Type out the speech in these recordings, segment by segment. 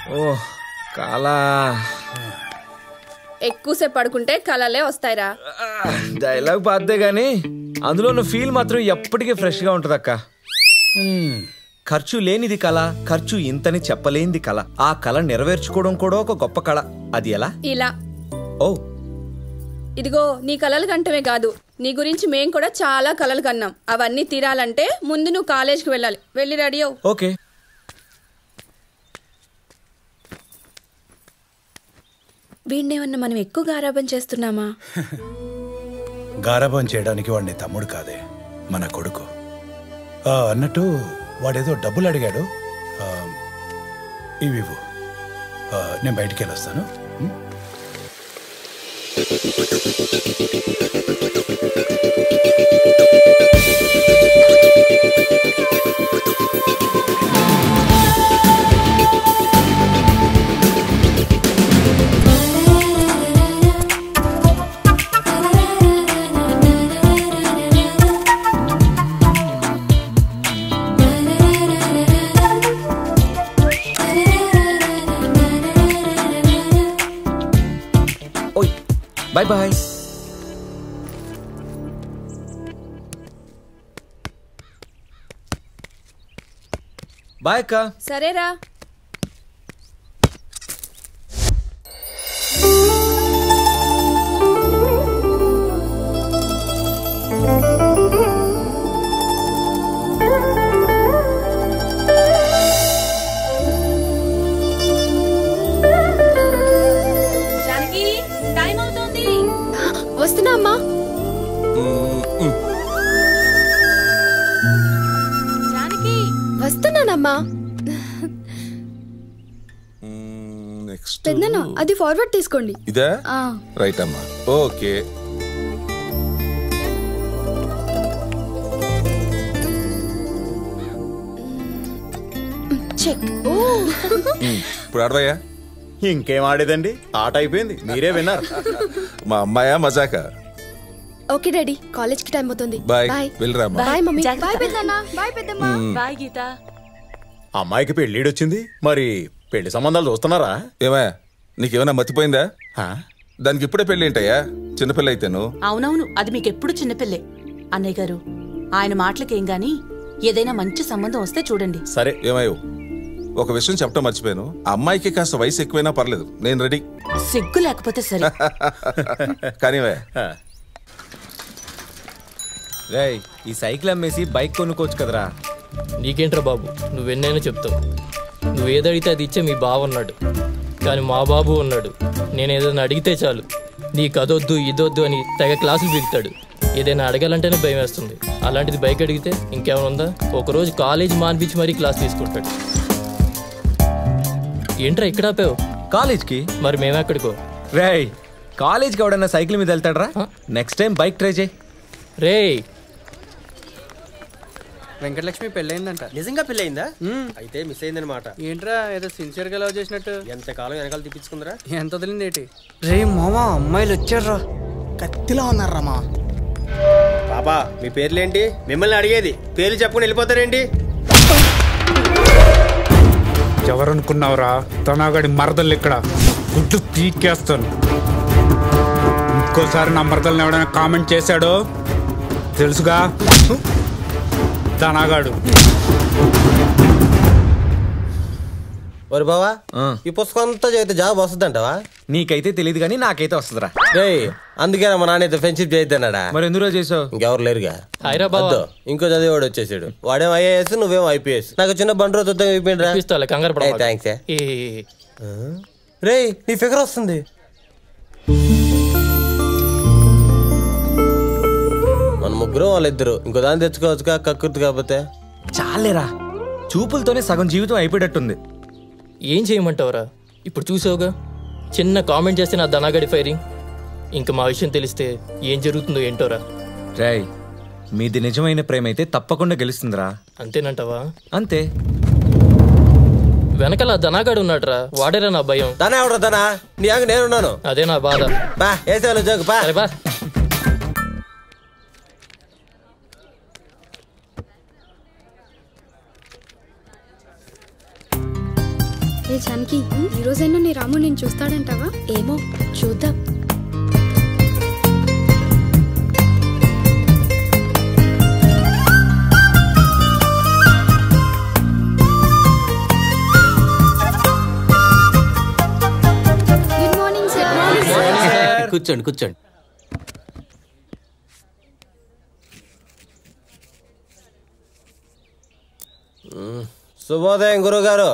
ఓ కాలా ఎక్కువసేపు పడుకుంటే కలలే వస్తాయిరా డైలాగ్ పాద్దే గానీ అందులో ఉన్న ఫీల్ మాత్రం ఎప్పటికీ ఫ్రెష్ గా ఉంటది అక్క ఖర్చు లేనిది కళ ఖర్చు ఇంతని చెప్పలేనిది కళ ఆ కళ నెరవేర్చుకోవడం కూడా ఒక గొప్ప కళ అది ఎలా ఇలా ఓ ఇదిగో నీ కలలు కంటమే కాదు నీ గురించి మేం కూడా చాలా కలలు కన్నాం అవన్నీ తీరాలంటే ముందు నువ్వు కాలేజ్కి వెళ్ళాలి వెళ్ళి రెడీ అవ్వు ఓకే వీడినేమన్నా మనం ఎక్కువ గారాబం చేస్తున్నామా గారాబం చేయడానికి వాడిని తమ్ముడు కాదే మన కొడుకు ఆ, అన్నట్టు వాడేదో డబ్బులు అడిగాడు ఆ, ఇవి ఇవ్వు. ఆ, నేను బయటికి వెళ్ళొస్తాను ఉం? ఓయ్ బాయ్ బాయ్ బాయ్ అక్క సరేరా జానకి టైం అవుతుంది వస్తున్నా అమ్మా జానకి వస్తున్నానమ్మా నెక్స్ట్ పెద్దనా అది ఫార్వర్డ్ తీసుకోండి ఇదా ఆ, రైట్ అమ్మా ఓకే చెక్ ఓ ఇప్పుడు ఆడవయ్యా ఇంకేం ఆడేదండి ఆట అయిపోయింది మీరే విన్నారు మా అమ్మాయా మజాక ఓకే డాడీ కాలేజ్ కి టైం అవుతుంది బాయ్ బాయ్ వెళ్ళిరా అమ్మా బాయ్ మమ్మీ బాయ్ పెద్దనా బాయ్ పెద్దమ్మా బాయ్ గీత అమ్మాయికి పెళ్ళిడొచ్చింది మరి పెళ్లి సంబంధాలు చూస్తున్నారా ఏమయ్యా నీకేమైనా మతిపోయిందా హా? దానికి ఇప్పుడే పెళ్ళి ఏంటయ్యా చిన్నపిల్ల అయితేను అవునవును అది మీకెప్పుడు చిన్నపిల్లే అన్నయ్య గారు ఆయన మాటలకేం గాని ఏదైనా మంచి సంబంధం వస్తే చూడండి సరే ఏమయ్యో ఒక విషయం చెప్పడం మర్చిపోయాను ఆ అమ్మాయికి కాస్త వయసు ఎక్కువైనా పర్లేదు నేను రెడీ సిగ్గు లేకపోతే సరే కానీ రేయ్ ఈ సైకిల్ అమ్మేసి బైక్ కొనుక్కోవచ్చు కదరా నీకేంట్రా బాబు నువ్వెన్నైనా చెప్తావు నువ్వు ఏదడిగితే అది ఇచ్చే మీ బావ ఉన్నాడు కానీ మా బాబు ఉన్నాడు నేను ఏదైనా అడిగితే చాలు నీకు అదొద్దు ఇదొద్దు అని తెగ క్లాసులు బిగుతాడు ఏదైనా అడగాలంటేనే భయం వేస్తుంది అలాంటిది బైక్ అడిగితే ఇంకేమైనా ఉందా ఒకరోజు కాలేజ్ మాన్పించి మరీ క్లాస్ తీసుకుంటాడు ఏంట్రా ఇక్కడ ఆపావు కాలేజ్కి మరి మేమెక్కడికో రేయ్ కాలేజ్కి ఎవడన్నా సైకిల్ మీద వెళ్తాడరా నెక్స్ట్ టైం బైక్ ట్రై చేయి రేయ్ వెంకటలక్ష్మి పెళ్ళయిందంట నిజంగా పెళ్ళయిందా అయితే మిస్ అయిందనమాట ఏంట్రా ఏదో సిన్సియర్ గా లవ్ చేసినట్టు ఎంతకాలం వెనకాల తిప్పించుకుందరా ఎంత వదిలింది ఏంటి రే మామా అమ్మాయిలు వచ్చారా కత్తిలో ఉన్నారా మా బాబా మీ పేర్లేంటి మిమ్మల్ని అడిగేది పేర్లు చెప్పుకుని వెళ్ళిపోతారేంటి ఎవరనుకున్నావురా తనాగడి మరదలు ఇక్కడ గుడ్డు పీకేస్తాను ఇంకోసారి నా మరదల్ని ఎవడైనా కామెంట్ చేశాడో తెలుసుగా తనాగాడు ఒరి బావా ఈ పుస్తకం అంతా చదివితే జాబ్ వస్తుందంటావా నీకైతే తెలియదు కానీ నాకైతే వస్తుందిరా రే అందుకే మా నాన్నతో ఫ్రెండ్షిప్ చేయొద్దన్నాడా మరి ఎందులో చేసావు ఇంకెవరు లేరుగా హాయ్రా బావా. వద్దు. ఇంకో చదివేవాడు వచ్చేసాడు వాడేం ఐఏఎస్ నువ్వేం ఐపీఎస్ నాకు చిన్న బండి రోజు ఉద్యోగం ఇప్పిండ్రా ఇప్పిస్తాలే, కంగారు పడమాకు. థ్యాంక్స్ ఏ రే నీ ఫిగర్ వస్తుంది మన ముగ్గురం వాళ్ళిద్దరు ఇంకో దాన్ని తెచ్చుకోవచ్చుగా కక్కుర్తి కాకపోతే చాలేరా చూపులతోనే సగం జీవితం అయిపోయేటట్టుంది ఏం చేయమంటావురా ఇప్పుడు చూసావుగా చిన్న కామెంట్ చేస్తే నా ధనాగడి ఫైరింగ్ ఇంకా మా విషయం తెలిస్తే ఏం జరుగుతుందో ఏంటోరా రేయ్ మీది నిజమైన ప్రేమ అయితే తప్పకుండా గెలుస్తుందిరా అంతేనంటావా అంతే వెనకాల ఆ ధనాగాడు ఉన్నాడురా వాడేరా నా భయం తనే ఎవడరా తనా నీ అంగ నేనున్నాను అదే నా బాధ బా వేసేవాళ్ళు జోకు బా సరే బా ఏ జానకి ఈ రోజైనా నీ రాము నేను చూస్తాడంటావా ఏమో చూద్దాం గుడ్ మార్నింగ్ సార్ కూర్చోండి కూర్చోండి శుభోదయం గురుగారు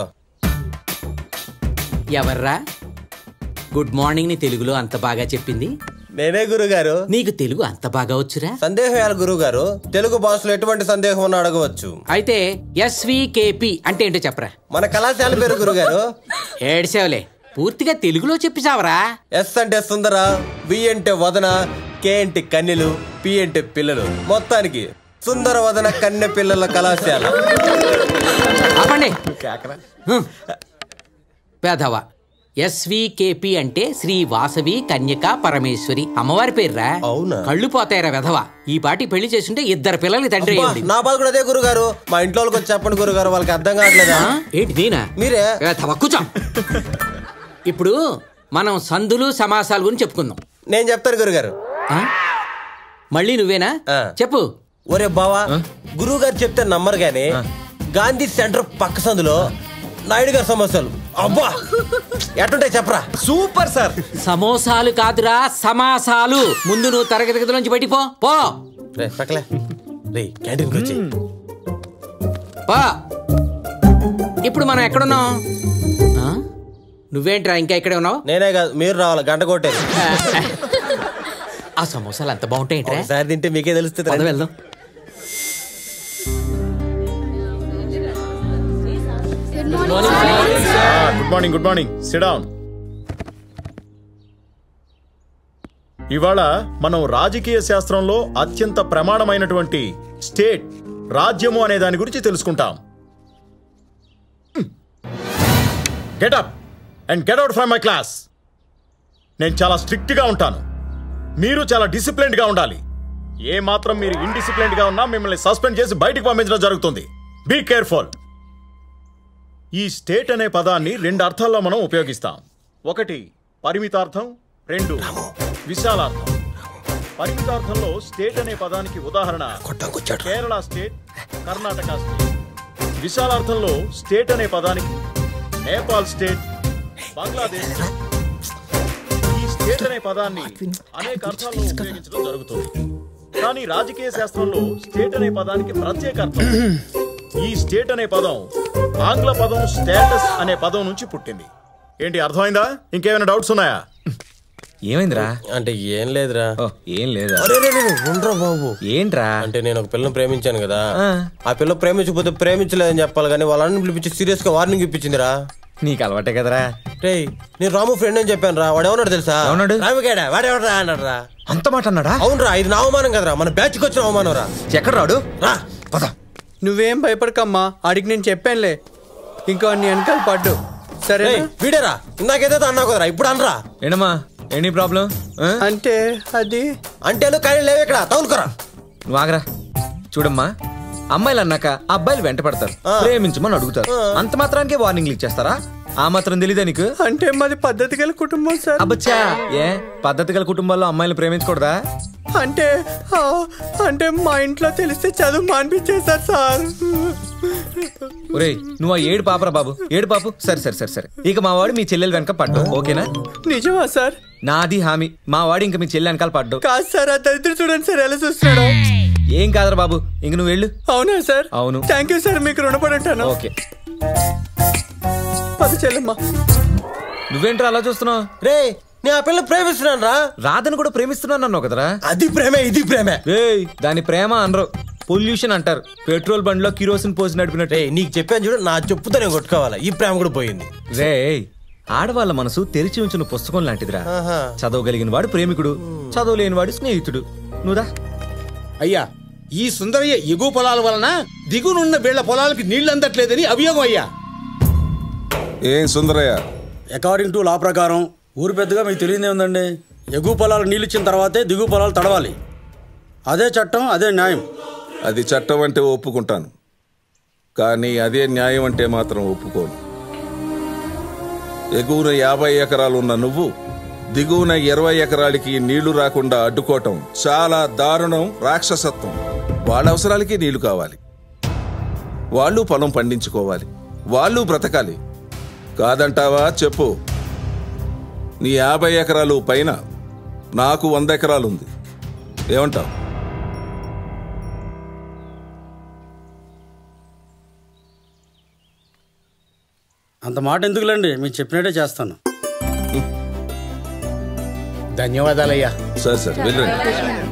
ఎవర్రా గుడ్ మార్నింగ్ ని తెలుగులో అంత బాగా చెప్పింది నేనే గురుగారు నీకు తెలుగు అంత బాగా వచ్చురా సందేహాలు గురుగారు తెలుగు భాషలో ఎటువంటి సందేహం ఉన్నా అడగవచ్చు అయితే ఎస్వికేపి అంటే ఏంటో చెప్పరా మన కళాశాల పేరు గురుగారు ఏడ్సేవలే పూర్తిగా తెలుగులో చెప్పి చావరా ఎస్ అంటే సుందర వి అంటే వదన కే అంటే కన్నెలు పి అంటే పిల్లలు మొత్తానికి సుందర వదన కన్నె పిల్లల కళాశాల ఆపండి హ్మ్. పేదవా ఎస్వికేపి అంటే శ్రీ వాసవి కన్యక పరమేశ్వరి అమ్మవారి పేర్రా అవునా? కళ్ళు పోతాయిరా వెధవ ఈ పాటి పెళ్లి చేస్తుంటే ఇద్దరు పిల్లల్ని తండ్రి అబ్బా, అయ్యింది నా బాధ కూడా అదే గురుగారు మా ఇంట్లో వాళ్ళకి వచ్చి చెప్పండి గురుగారు వాళ్ళకి అర్థం కావట్లేదా ఏంటి నేనా మీరే వెధవ కూర్చో ఇప్పుడు మనం సందులు సమాసాల గురించి చెప్పుకుందాం నేను చెప్తాను గురుగారు ఆ? మళ్ళీ నువ్వేనా చెప్పు ఒరే బావా గురువు గారు చెప్తే నమ్మరు గాని గాంధీ సెంటర్ పక్క సందులో నాయుడు గారి సమస్యలు అబ్బా ఎట్టుంటాయి చెప్పరా సూపర్ సార్ సమోసాలు కాదురా సమాసాలు ముందు నువ్వు తరగతి గదిలోంచి బయటికి పో పో రే పక్కలే రే క్యాంటీన్కి వచ్చి పో ఇప్పుడు మనం ఎక్కడున్నాం ఆ? నువ్వేంట్రా ఇంకా ఇక్కడే ఉన్నావు నేనే కాదు మీరు రావాలి గంట కొట్టేది ఆ సమోసాలు ఎంత బాగుంటాయి ఒకసారి తింటే మీకే తెలుస్తుంది పద రండి. వెళ్దాం good morning good morning sit down ఇవాళ మనం రాజకీయ శాస్త్రంలో అత్యంత ప్రమాణమైనటువంటి స్టేట్ రాజ్యము అనే దాని గురించి తెలుసుకుంటాం get up and get out from my class నేను చాలా స్ట్రిక్ట్ గా ఉంటాను మీరు చాలా డిసిప్లిన్డ్ గా ఉండాలి ఏ మాత్రం మీరు ఇండిసిప్లిన్డ్ గా ఉన్నా మిమ్మల్ని సస్పెండ్ చేసి బయటికి పంపించడం జరుగుతుంది బీ కేర్ఫుల్ ఈ స్టేట్ అనే పదాన్ని రెండు అర్థాల్లో మనం ఉపయోగిస్తాం ఒకటి పరిమితార్థం రెండు విశాలార్థం పరిమితార్థంలో స్టేట్ అనే పదానికి ఉదాహరణ కేరళ స్టేట్ కర్ణాటక స్టేట్ విశాలార్థంలో స్టేట్ అనే పదానికి నేపాల్ స్టేట్ బంగ్లాదేశ్ ఈ స్టేట్ అనే పదాన్ని అనేక అర్థాల్లో ఉపయోగించడం జరుగుతుంది కానీ రాజకీయ శాస్త్రంలో స్టేట్ అనే పదానికి ప్రత్యేక అర్థం ఈ స్టేట్ అనే పదం ఆంగ్ల పదం స్టేటస్ అనే పదం నుంచి పుట్టింది ఏంటి అర్థమైందా ఇంకేమైనా డౌట్స్ ఉన్నాయా ఏమైందిరా అంటే ఏం లేదురా ఏం లేదా అరే రే, రే, ఉండరా బాబు ఏంట్రా అంటే నేను ఒక పిల్లని ప్రేమించాను కదా ఆ. ఆ పిల్ల ప్రేమించకపోతే ప్రేమించలేదని చెప్పాలి కానీ వాళ్ళని పిలిపించి సీరియస్ గా వార్నింగ్ ఇప్పించిందిరా నీకు అలవాటే కదరా రే నేను రాము ఫ్రెండ్ అని చెప్పాను రా వాడు ఏమన్నాడు తెలుసా ఏమన్నాడు? రాముగాడా వాడేవడరా అన్నాడు రా అంత మాట అన్నాడా అవునరా ఇది నా అవమానం కదరా మన బ్యాచ్ కి వచ్చిన అవమానం రా ఎక్కడ రాడు రా పద నువ్వేం భయపడకమ్మా ఆడికి నేను చెప్పానులే ఇంకో నీ వెనకాల పడ్డు సరే రేయ్, వీడేరా ఇందాకేదో అన్నావు కదరా ఇప్పుడు అనరా ఏంటమ్మా ఏంటి ప్రాబ్లం అంటే అది అంటే నువ్వు కానీ లేవు ఇక్కడ తగులుకోరా నువ్వు ఆగరా చూడమ్మా అమ్మాయిలు అన్నాక అబ్బాయిలు వెంట పడతారు ప్రేమించమని అడుగుతారు అంత మాత్రానికే వార్నింగ్లు ఇచ్చేస్తారా ఆ మాత్రం తెలీదా నీకు అంటే మాది పద్ధతి గల కుటుంబం సార్ అబ్బచ్చా ఏ పద్ధతి గల కుటుంబాల్లో అమ్మాయిలు ప్రేమించకూడదా అంటే ఆ, అంటే మా ఇంట్లో తెలిస్తే చదువు మానిపించేశారు సార్ ఒరేయ్ నువ్వు ఆ ఏడు పాపరా బాబు ఏడు పాపు సరే సరే సరే సరే ఇక మా వాడు మీ చెల్లెలు వెనక పడ్డు ఓకేనా నిజమా సార్ నాది హామీ మా వాడు ఇంకా మీ చెల్లి వెనకాల పడ్డు కాదు సార్ ఆ దరిద్ర చూడండి సార్ ఎలా చూస్తున్నాడు ఏం కాదరా బాబు ఇంక నువ్వు వెళ్ళు అవునా సార్ అవును థ్యాంక్ యూ సార్ మీకు రుణపడి ఉంటాను ఓకే పద చెల్లెమ్మా నువ్వేంట్రా అలా చూస్తున్నావు రే నేను ఆ పిల్ల ప్రేమిస్తున్నాను రా రాధను కూడా ప్రేమిస్తున్నాను అన్నావు కదరా అది ప్రేమే ఇది ప్రేమే ఏయ్ దాని ప్రేమ అనరు పొల్యూషన్ అంటారు పెట్రోల్ బండిలో కిరోసిన్ పోసి నడిపినట్టు నీకు చెప్పాను చూడు నా చెప్పుతో నేను కొట్టుకోవాలి ఈ ప్రేమ కూడా పోయింది రే ఆడవాళ్ళ మనసు తెరిచి ఉంచిన పుస్తకం లాంటిదిరా ఆహా. చదవగలిగిన వాడు ప్రేమికుడు చదవలేని వాడు స్నేహితుడు నువ్వుదా అయ్యా ఈ సుందరయ్య ఎగువ పొలాల వలన దిగునున్న వీళ్ల పొలాలకి నీళ్లు అందట్లేదని అభియోగం అయ్యా ఏం సుందరయ్య అకార్డింగ్ టు లా ప్రకారం ఊరు పెద్దగా మీకు తెలియదే ఉందండి ఎగువ పొలాలు నీళ్ళు ఇచ్చిన తర్వాతే దిగువ పొలాలు తడవాలి అదే చట్టం అదే న్యాయం అది చట్టం అంటే ఒప్పుకుంటాను కానీ అదే న్యాయం అంటే మాత్రం ఒప్పుకోను ఎగువన యాభై ఎకరాలు ఉన్న నువ్వు దిగువన ఇరవై ఎకరాలకి నీళ్లు రాకుండా అడ్డుకోవటం చాలా దారుణం రాక్షసత్వం వాళ్ళ అవసరాలకి నీళ్లు కావాలి వాళ్ళు పొలం పండించుకోవాలి వాళ్ళు బ్రతకాలి కాదంటావా చెప్పు నీ యాభై ఎకరాలు పైన నాకు వంద ఎకరాలు ఉంది ఏమంటావు అంత మాట ఎందుకులేండి మీరు చెప్పినట్టే చేస్తాను ధన్యవాదాలయ్యా సరే సరే వెళ్ళండి